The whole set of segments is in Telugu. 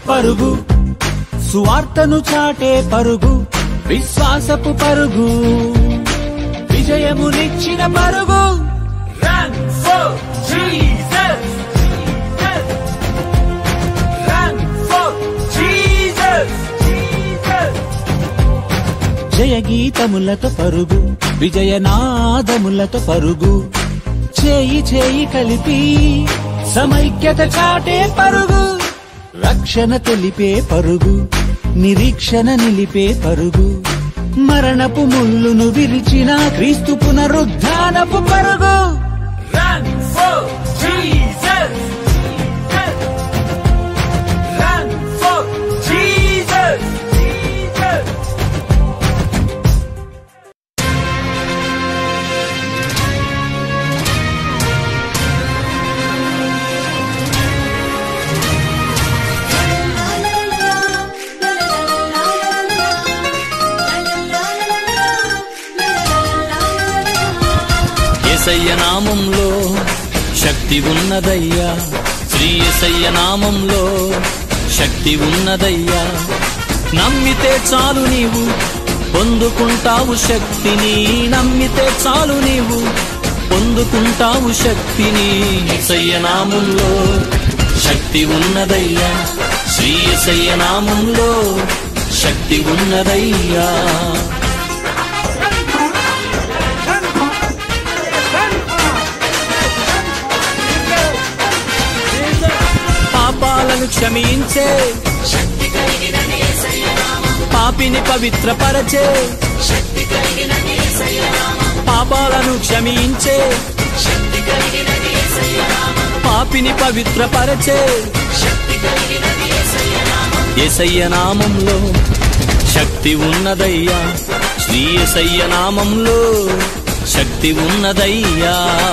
పరుగు సువార్తను చాటే పరుగు విశ్వాసపు పరుగు విజయమునిచ్చిన పరుగు Run for Jesus! Run for Jesus! జయ గీతములతో పరుగు విజయనాదములతో పరుగు చేయి చేయి కలిపి సమైక్యత చాటే పరుగు రక్షణ తెలిపే పరుగు నిరీక్షణ నిలిపే పరుగు మరణపు ముళ్ళును విరిచిన క్రీస్తు పునరుద్ధానపు పరుగు Run for Jesus! Run for Jesus! Jesus! ఏసయ్య నామంలో శక్తి ఉన్నదయ్యా శ్రీ ఏసయ్య నామంలో శక్తి ఉన్నదయ్యా నమ్మితే చాలు నీవు పొందుకుంటావు శక్తిని నమ్మితే చాలు నీవు పొందుకుంటావు శక్తిని ఏసయ్య నామంలో శక్తి ఉన్నదయ్యా శ్రీ ఏసయ్య నామంలో శక్తి ఉన్నదయ్యా పాపాలను క్షమించే పాపిని పవిత్రపరచే పాపాలను క్షమించే పాపిని పవిత్రపరచే ఎసయ్య నామంలో శక్తి ఉన్నదయ్యా శ్రీ ఎసయ్య నామంలో శక్తి ఉన్నదయ్యా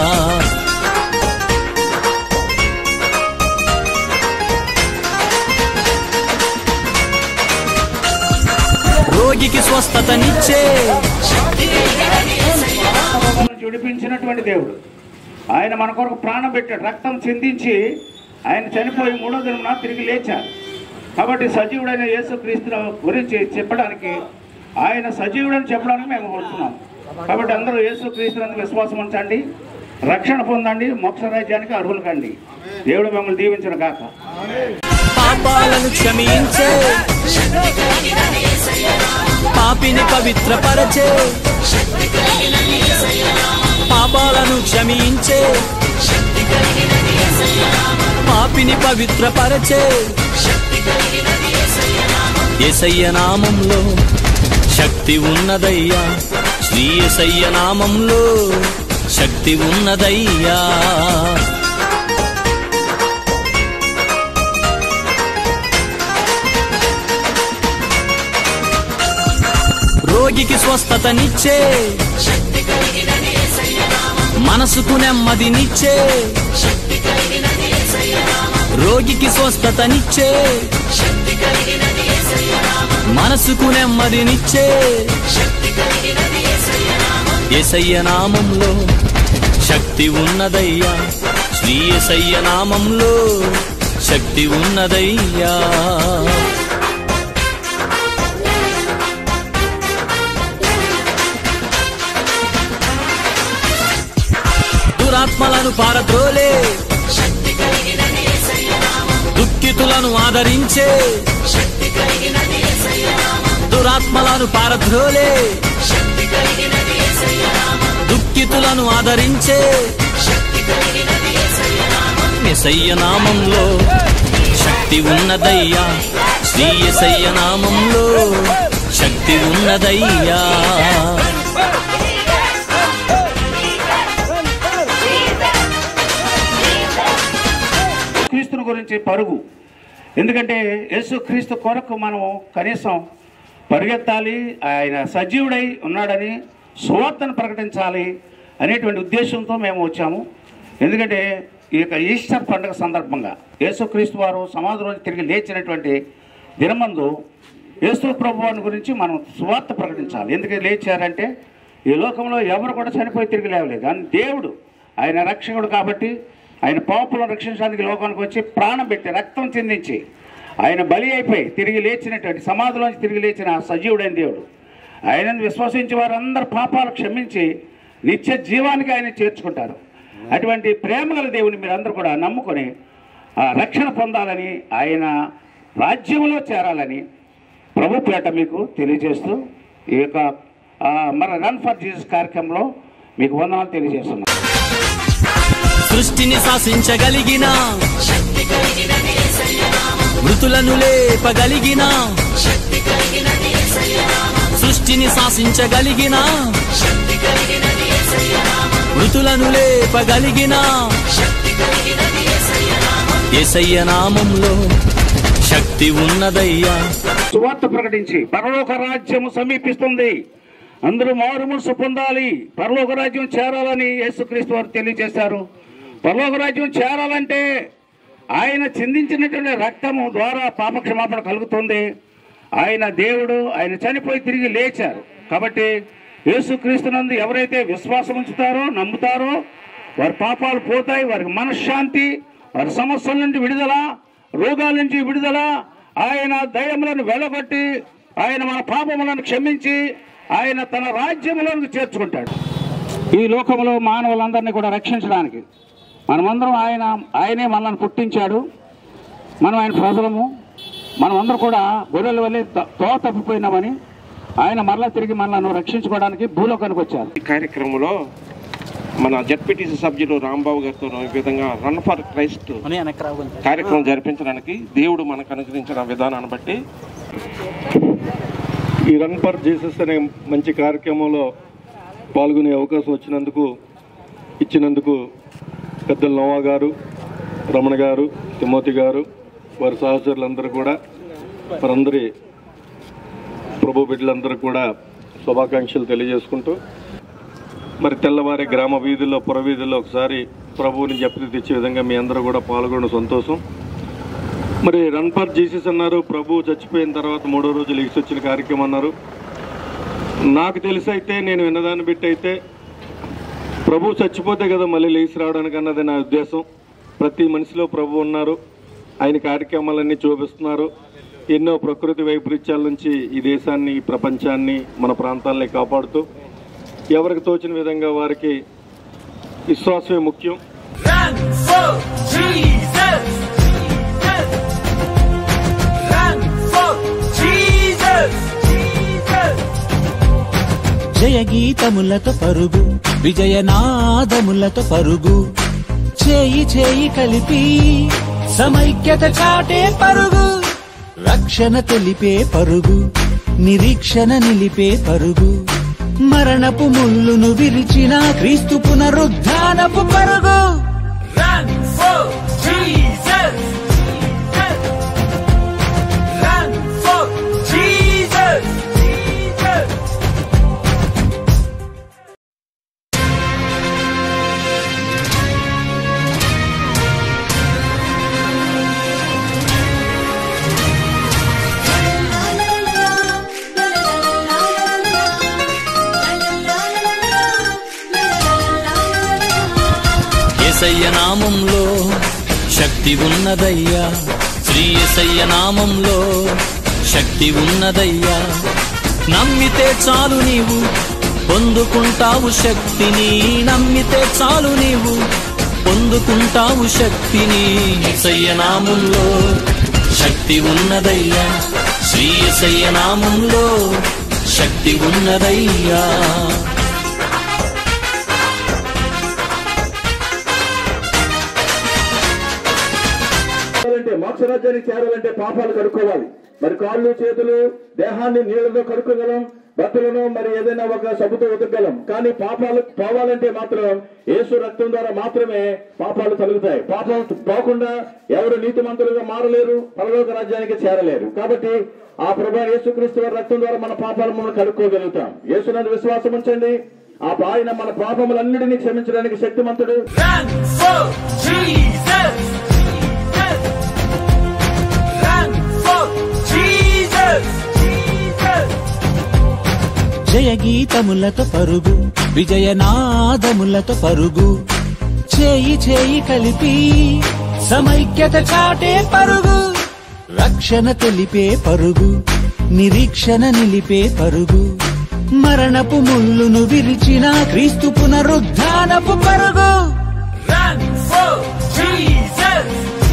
రోగికి స్వస్థతనిచ్చే మనల్ని విడిపించినటువంటి దేవుడు ఆయన మన కొరకు ప్రాణం పెట్టాడు రక్తం చిందించి ఆయన చనిపోయి మూడో దినమున తిరిగి లేచారు కాబట్టి సజీవుడైన యేసుక్రీస్తు గురించి చెప్పడానికి ఆయన సజీవుడని చెప్పడానికి మేము వస్తున్నాం కాబట్టి అందరూ యేసుక్రీస్తునందుకు విశ్వాసం ఉంచండి రక్షణ పొందండి మోక్ష రాజ్యానికి అర్హులు కండి దేవుడు మిమ్మల్ని దీవించిన కాక పాపాలను క్షమించే పాపిని పవిత్రపరచే పాపాలను క్షమించే పాపిని పవిత్రపరచే ఎసయ్య నామంలో శక్తి ఉన్నదయ్యా శ్రీ ఎసయ్య నామంలో శక్తి ఉన్నదయ్యా రోగికి స్వస్థతనిచ్చే మనసుకు నెమ్మదినిచ్చే రోగికి స్వస్థతనిచ్చే మనసుకు నెమ్మదినిచ్చే ఎసయ్య నామంలో శక్తి ఉన్నదయ్యా శ్రీ ఎసయ్య నామంలో శక్తి ఉన్నదయ్యా దురాత్మలను పారద్రోలే దుఃఖితులను ఆదరించే దురాత్మలను పారద్రోలే దుఃఖితులను ఆదరించే ఎసయ్య నామంలో శక్తి ఉన్నదయ్యా శ్రీ ఎసయ్య నామంలో శక్తి ఉన్నదయ్యా క్రీస్తుని గురించి పరుగు ఎందుకంటే యేసు క్రీస్తు కొరకు మనం కనీసం పరిగెత్తాలి ఆయన సజీవుడై ఉన్నాడని సువార్తను ప్రకటించాలి అనేటువంటి ఉద్దేశంతో మేము వచ్చాము ఎందుకంటే ఈ యొక్క ఈస్టర్ పండుగ సందర్భంగా యేసుక్రీస్తు వారు సమాధి రోజు తిరిగి లేచినటువంటి దినమందు యేసు ప్రభువాని గురించి మనం సువార్త ప్రకటించాలి ఎందుకు లేచారంటే ఈ లోకంలో ఎవరు కూడా చనిపోయి తిరిగి లేవలేదు కానీ దేవుడు ఆయన రక్షకుడు కాబట్టి ఆయన పాపులను రక్షించడానికి లోకానికి వచ్చి ప్రాణం పెట్టి రక్తం చెందించి ఆయన బలి అయిపోయి తిరిగి లేచినటువంటి సమాధిలోంచి తిరిగి లేచిన సజీవుడైన దేవుడు ఆయనను విశ్వసించి వారందరు పాపాలు క్షమించి నిత్య జీవానికి ఆయన చేర్చుకుంటారు అటువంటి ప్రేమగల దేవుని మీరందరూ కూడా నమ్ముకొని ఆ రక్షణ పొందాలని ఆయన రాజ్యంలో చేరాలని ప్రభు పేట మీకు తెలియజేస్తూ ఈ యొక్క ఆ, మన రన్ ఫర్ జీసస్ కార్యక్రమంలో మీకు వందనాలు తెలియజేస్తున్నాను సృష్టిని శాసించగలిగిన మృతులను లేపగలిగిన సృష్టిని శాసించగలిగిన మృతులను లేపగలిగిన యేసయ్య నామంలో శక్తి ఉన్నదయ్యా సువార్త ప్రకటించి పరలోక రాజ్యము సమీపిస్తుంది అందరూ మారు మనసు పొందాలి పరలోక రాజ్యం చేరాలని యేసుక్రీస్తు వారు తెలియజేశారు పరలోక రాజ్యం చేరాలంటే ఆయన చిందించినటువంటి రక్తము ద్వారా పాపక్షమాపణ కలుగుతుంది ఆయన దేవుడు ఆయన చనిపోయి తిరిగి లేచారు కాబట్టి యేసుక్రీస్తునందు ఎవరైతే విశ్వాసం ఉంచుతారో నమ్ముతారో వారి పాపాలు పోతాయి వారికి మనశ్శాంతి వారి సమస్యల నుండి విడుదల రోగాల నుంచి విడుదల ఆయన దయములను వెలగొట్టి ఆయన మన పాపములను క్షమించి ఆయన తన రాజ్యములోనికి చేర్చుకుంటాడు ఈ లోకంలో మానవులందరినీ కూడా రక్షించడానికి మనమందరం ఆయన ఆయనే మనల్ని పుట్టించాడు మనం ఆయన ప్రజలము మనమందరం కూడా గొర్రెల వల్లే తో- తో తప్పిపోయినామని ఆయన మరలా తిరిగి మనల్ని రక్షించుకోవడానికి భూలోకానికి వచ్చారు ఈ కార్యక్రమంలో మన జడ్పీటీసీ సభ్యులు రాంబాబు గారితో ఈ విధంగా రన్ ఫర్ క్రైస్ట్ కార్యక్రమం జరిపించడానికి దేవుడు మనకు అనుగ్రహించిన విధానాన్ని బట్టి ఈ రన్ ఫర్ జీసస్ అనే మంచి కార్యక్రమంలో పాల్గొనే అవకాశం వచ్చినందుకు ఇచ్చినందుకు పెద్దల నోవా గారు రమణ గారు తిమోతి గారు వారి సహచరులందరూ కూడా వారందరి ప్రభు బిడ్డలందరూ కూడా శుభాకాంక్షలు తెలియజేసుకుంటూ మరి తెల్లవారి గ్రామ వీధుల్లో పుర వీధుల్లో ఒకసారి ప్రభువుని జపతి తెచ్చే విధంగా మీ అందరూ కూడా పాల్గొనడం సంతోషం మరి రన్ ఫర్ జీసస్ అన్నారు ప్రభు చచ్చిపోయిన తర్వాత మూడో రోజు లెగిసి వచ్చిన కార్యక్రమం అన్నారు నాకు తెలిసి అయితే నేను విన్నదాన్ని బట్టి అయితే ప్రభు చచ్చిపోతే కదా మళ్ళీ లేచి రావడానికి అన్నది నా ఉద్దేశం ప్రతి మనిషిలో ప్రభు ఉన్నారు ఆయన కార్యక్రమాలన్నీ చూపిస్తున్నారు ఎన్నో ప్రకృతి వైపరీత్యాల నుంచి ఈ దేశాన్ని ఈ ప్రపంచాన్ని మన ప్రాంతాలని కాపాడుతూ ఎవరికి తోచిన విధంగా వారికి విశ్వాసమే ముఖ్యం Run for Jesus. Jesus. Run for Jesus. Jesus. జయ గీతములతో పరుగు విజయనాదములతో పరుగు చేయి చేయి కలిపి సమైక్యత చాటే పరుగు రక్షణ తెలిపే పరుగు నిరీక్షణ నిలిపే పరుగు మరణపు ముళ్ళును విరిచిన క్రీస్తు పునరుద్ధానపు పరుగు Run for Jesus. Run for Jesus. Jesus. యేసయ్య నామంలో శక్తి ఉన్నదయ్యా శ్రీ యేసయ్య నామంలో శక్తి ఉన్నదయ్యా నమ్మితే చాలు నీవు పొందుకుంటావు శక్తిని నమ్మితే చాలు నీవు పొందుకుంటావు శక్తిని యేసయ్య నామంలో శక్తి ఉన్నదయ్యా శ్రీ యేసయ్య నామంలో శక్తి ఉన్నదయ్యా చేరాలంటే మోక్షరాజ్యానికి చేరాలంటే పాపాలు కడుక్కోవాలి మరి కాళ్ళు చేతులు దేహాన్ని నీళ్ళతో కడుక్కోగలం బట్టలను మరి ఏదైనా ఒక సబ్బుతో ఉతకగలం కానీ పాపాలు పోవాలంటే మాత్రం యేసు రక్తం ద్వారా మాత్రమే పాపాలు కలుగుతాయి పాపం పోకుండా ఎవరు నీతిమంతులుగా మారలేరు పరలోక రాజ్యానికి చేరలేరు కాబట్టి ఆ ప్రభా యేసుక్రీస్తు వారి రక్తం ద్వారా మన పాపాలు మనం కడుక్కోగలుగుతాం యేసునందు విశ్వాసం ఉంచండి ఆ ఆయన మన పాపములన్నిటినీ క్షమించడానికి శక్తిమంతుడు Run for Jesus. Run for Jesus. జయ గీతములతో పరుగు విజయనాదములతో పరుగు చేయి చేయి కలిపి సమైక్యత చాటే పరుగు రక్షణ తెలిపే పరుగు నిరీక్షణ నిలిపే పరుగు మరణపు ముళ్ళును విరిచిన క్రీస్తు పునరుద్ధానపు పరుగు Run for Jesus!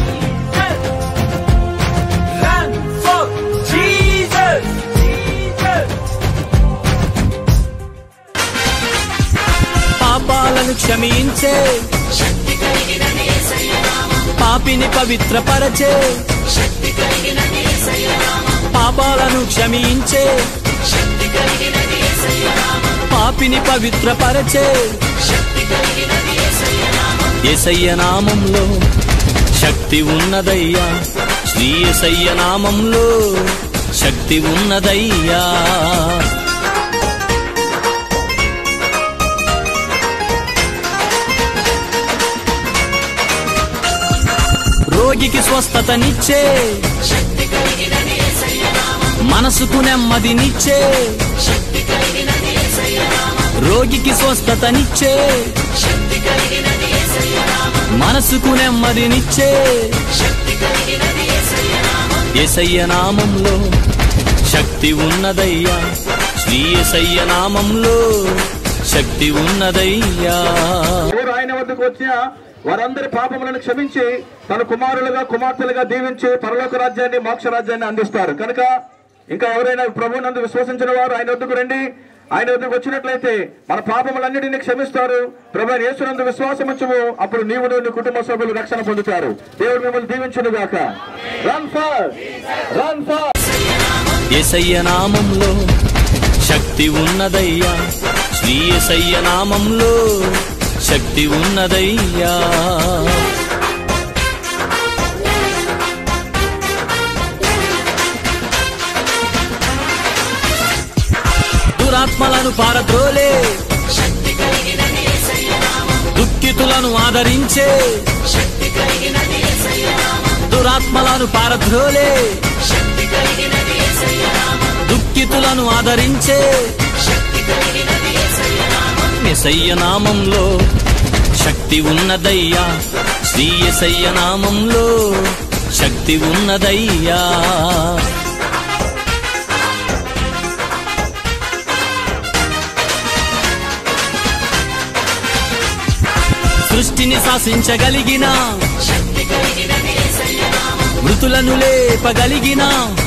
Run for Jesus! పాపాలను క్షమించే పాపిని పవిత్రపరచే పాపాలను క్షమించే పాపిని పవిత్రపరచే ఎసయ్య నామంలో శక్తి ఉన్నదయ్యా శ్రీ ఎసయ్య నామంలో శక్తి ఉన్నదయ్యా రోగికి స్వస్థతనిచ్చే మనసుకు నెమ్మదినిచ్చే రోగికి స్వస్థతనిచ్చే మనసుకు నెమ్మదినిచ్చే ఎసయ్య నామంలో శక్తి ఉన్నదయ్యా శ్రీ ఎసయ్య నామంలో శక్తి ఉన్నదయ్యా ఎవరు ఆయన వద్దకు వచ్చిన వారందరి పాపములను క్షమించి తన కుమారులుగా కుమార్తెలుగా దీవించి పరలోక రాజ్యాన్ని మోక్ష రాజ్యాన్ని అందిస్తారు కనుక ఇంకా ఎవరైనా ప్రభునందు విశ్వసించిన వారు ఆయన వద్దకు రండి ఆయన వద్దకు వచ్చినట్లయితే మన పాపములన్నిటిని క్షమిస్తారు ప్రభు యేసునందు విశ్వాసం ఉంచము అప్పుడు నీవు నీ కుటుంబ సభ్యులు రక్షణ పొందుతారు దేవుడు మిమ్మల్ని దీవించును గాక రన్ ఫర్ రన్ ఫర్ ఎసయ్య నామంలో శక్తి ఉన్నదయ్యా శ్రీ ఎసయ్య నామంలో శక్తి ఉన్నదయ్యా దురాత్మలను పారద్రోలే దుఃఖితులను ఆదరించే దురాత్మలను పారద్రోలే దుఃఖితులను ఆదరించే ఎసయ్య నామంలో శక్తి ఉన్నదయ్యా శ్రీ ఎసయ్య నామంలో శక్తి ఉన్నదయ్యా సృష్టిని శాసించగలిగిన మృతులను లేపగలిగిన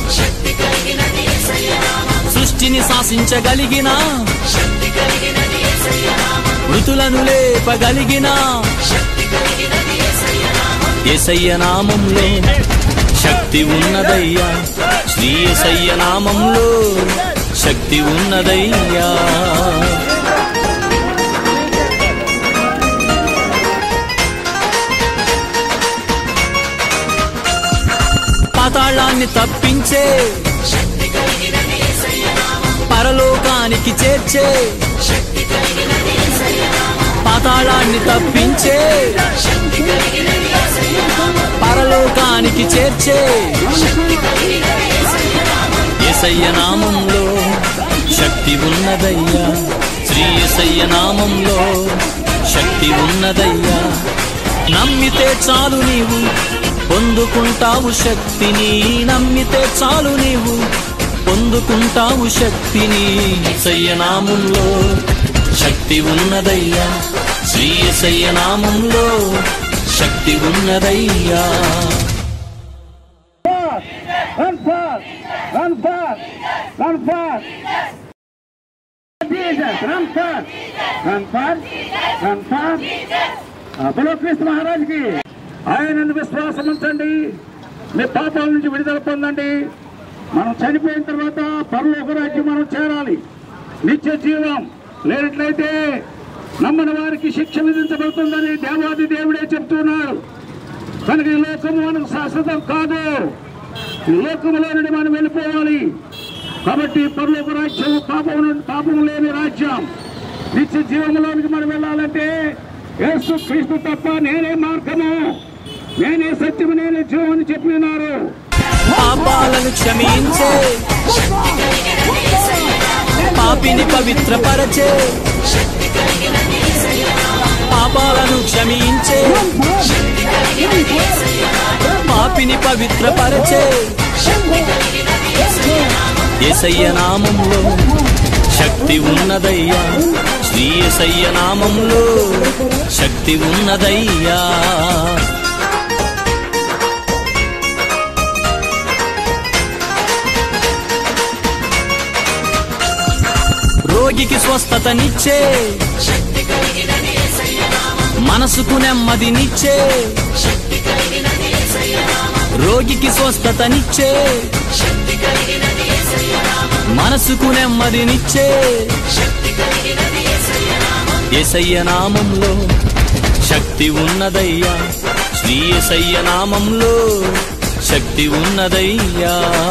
సృష్టిని శాసించగలిగిన మృతులను లేపగలిగిన ఎసయ్య నామంలో శక్తి ఉన్నదయ్యా శ్రీ ఎసయ్య నామంలో శక్తి ఉన్నదయ్యా పాతాళాన్ని తప్పించే పరలోకానికి చేర్చే పాతాళాన్ని తప్పించే పరలోకానికి చేర్చే ఎసయ్య నామంలో శక్తి ఉన్నదయ్యా శ్రీ ఎసయ్య నామంలో శక్తి ఉన్నదయ్యా నమ్మితే చాలు నీవు పొందుకుంటావు శక్తిని నమ్మితే చాలు నీవు పొందుకుంటావు శక్తిని ఎసయ్య నామంలో శక్తి ఉన్నదయ్యా శ్రీ ఎసయ్య నామంలో శక్తి ఉన్నదయ్యా Run fast! Run fast! Run fast! Jesus! Run fast! Run fast! Run fast! బలో క్రీస్తు మహారాజ్కి ఆయన విశ్వాసం ఉంచండి మీ పాపాల నుంచి విడుదల పొందండి మనం చనిపోయిన తర్వాత పరలోక రాజ్యం మనం చేరాలి నిత్య జీవం లేనట్లయితే నమ్మని వారికి శిక్ష విధించబడుతుందని దేవాది దేవుడే చెప్తున్నాడు కనుక ఈ లోకము మనకు శాశ్వతం కాదు ఈ లోకములో నుండి మనం వెళ్ళిపోవాలి కాబట్టి పరలోక రాజ్యం పాపం నుండి- పాపం లేని రాజ్యం నిత్య జీవంలోనికి మనం వెళ్ళాలంటే యేసు క్రీస్తు తప్ప నేనే మార్గము నేనే సత్యము నేనే జీవం అని చెప్పినారు పాపాలను క్షమించే పాపిని పవిత్రపరచే పాపాలను క్షమించే పాపి పాపిని పవిత్రపరచే ఏసయ్య నామంలో శక్తి ఉన్నదయ్యా శ్రీ ఏసయ్య నామంలో శక్తి ఉన్నదయ్యా రోగికి స్వస్థతనిచ్చే మనసుకు నెమ్మదినిచ్చే రోగికి స్వస్థతనిచ్చే మనసుకు నెమ్మదినిచ్చే ఏసయ్య నామంలో శక్తి ఉన్నదయ్యా శ్రీ ఏసయ్య నామంలో శక్తి ఉన్నదయ్యా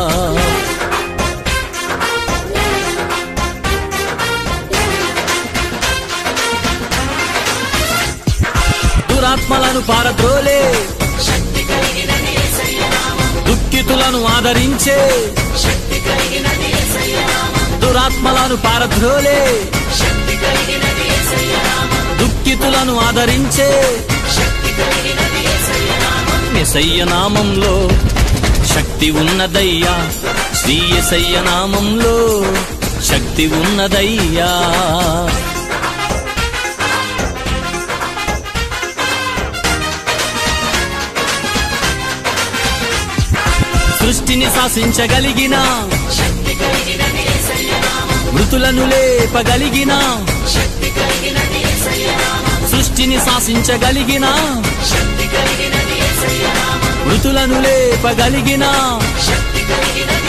దురాత్మలను పారద్రోలే దుఃఖితులను ఆదరించే దురాత్మలను పారద్రోలే దుఃఖితులను ఆదరించే ఎసయ్య నామంలో శక్తి ఉన్నదయ్యా శ్రీ ఎసయ్య నామంలో శక్తి ఉన్నదయ్యా సృష్టిని శాసించగలిగిన మృతులను లేపగలిగిన సృష్టిని శాసించగలిగిన మృతులను లేపగలిగిన